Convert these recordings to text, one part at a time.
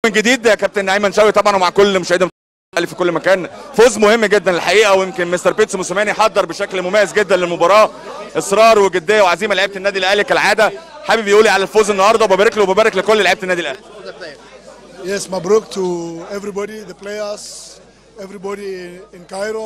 من جديد يا كابتن ايمن شوقي طبعا ومع كل مشاهدي الاهلي في كل مكان فوز مهم جدا الحقيقه ويمكن مستر بيتسو موسيماني حضر بشكل مميز جدا للمباراه اصرار وجديه وعزيمه لعيبه النادي الاهلي كالعاده حابب يقول لي على الفوز النهارده وببارك له وببارك لكل لعيبه النادي الاهلي Yes, Mabruk to everybody, the players, everybody in Cairo,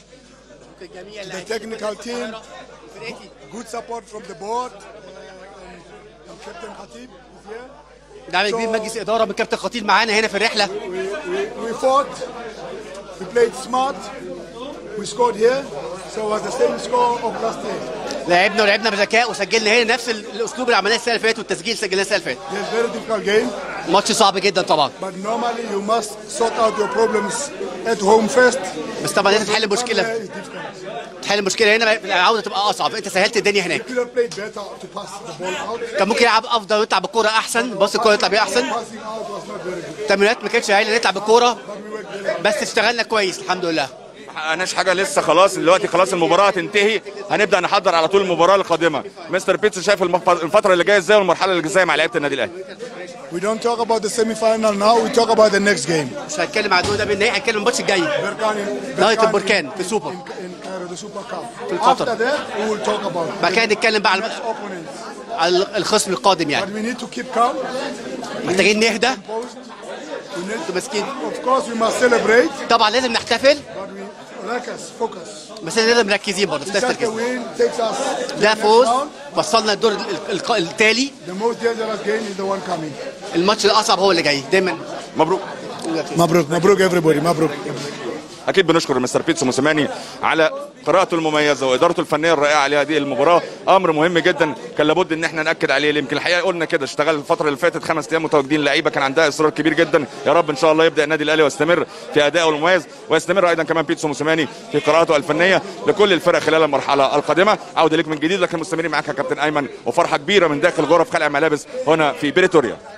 the technical team, good support from the board, uh, and, and Captain Khatib is here. دعم كبير مجلس اداره من كابتن خطيب معانا هنا في الرحله We, we, we fought, we played smart, we scored here, so it was the same score of last year. لعبنا ولعبنا بذكاء وسجلنا هنا نفس ال- الاسلوب اللي عملناه السنه اللي فاتت والتسجيل سجلناه السنه اللي فاتت It's a very difficult game, ماتش صعب جدا طبعا but normally you must sort out your problems at home first. بس طبعا لازم تحل Come المشكله here is difficult. تحل المشكله هنا العوده تبقى اصعب انت سهلت الدنيا You هناك could have played better to pass the ball out. كان ممكن يلعب افضل ويطلع بالكوره احسن بص الكوره يطلع بيها احسن Passing out was not very good, التمريرات ما كانتش هايله نطلع بالكوره but we worked very hard. بس اشتغلنا كويس الحمد لله ما حققناش حاجه لسه خلاص دلوقتي خلاص المباراه هتنتهي هنبدا نحضر على طول المباراه القادمه مستر بيتسو شايف المف- الفتره اللي جايه ازاي والمرحله اللي جايه مع لعيبه النادي الاهلي We don't talk about the semi-final now. We talk about the next game. مش هنتكلم عن الدوري ده بالنهائي هنتكلم الماتش الجاي Berkane, نهايه Berkane البركان in, في السوبر in, in Cairo, the Super Cup. في القطر. After that, we will talk about بعد كده نتكلم بقى على opponents. على الخصم القادم But يعني we need to keep calm. محتاجين نهدى Composed. We need انتوا ماسكين of course, we must celebrate, طبعا لازم نحتفل but we relax, focus. بس لازم مركزين برضه في نفس Just a التركيز win takes us to the ده next فوز round. وصلنا الدور ال- ال- التالي The most dangerous game is the one coming. الماتش الاصعب هو اللي جاي دايما مبروك Mabruk, Mabruk everybody, Mabruk. اكيد بنشكر مستر بيتسو موسيماني على قراءته المميزه وادارته الفنيه الرائعه لهذه المباراه امر مهم جدا كان لابد ان احنا ناكد عليه يمكن الحقيقه قلنا كده اشتغل الفتره اللي فاتت خمس ايام متواجدين لعيبه كان عندها اصرار كبير جدا يا رب ان شاء الله يبدا النادي الاهلي ويستمر في ادائه المميز ويستمر ايضا كمان بيتسو موسيماني في قراءته الفنيه لكل الفرق خلال المرحله القادمه عوده ليك من جديد لكن مستمرين معاك يا كابتن ايمن وفرحه كبيره من داخل غرف خلع ملابس هنا في بريتوريا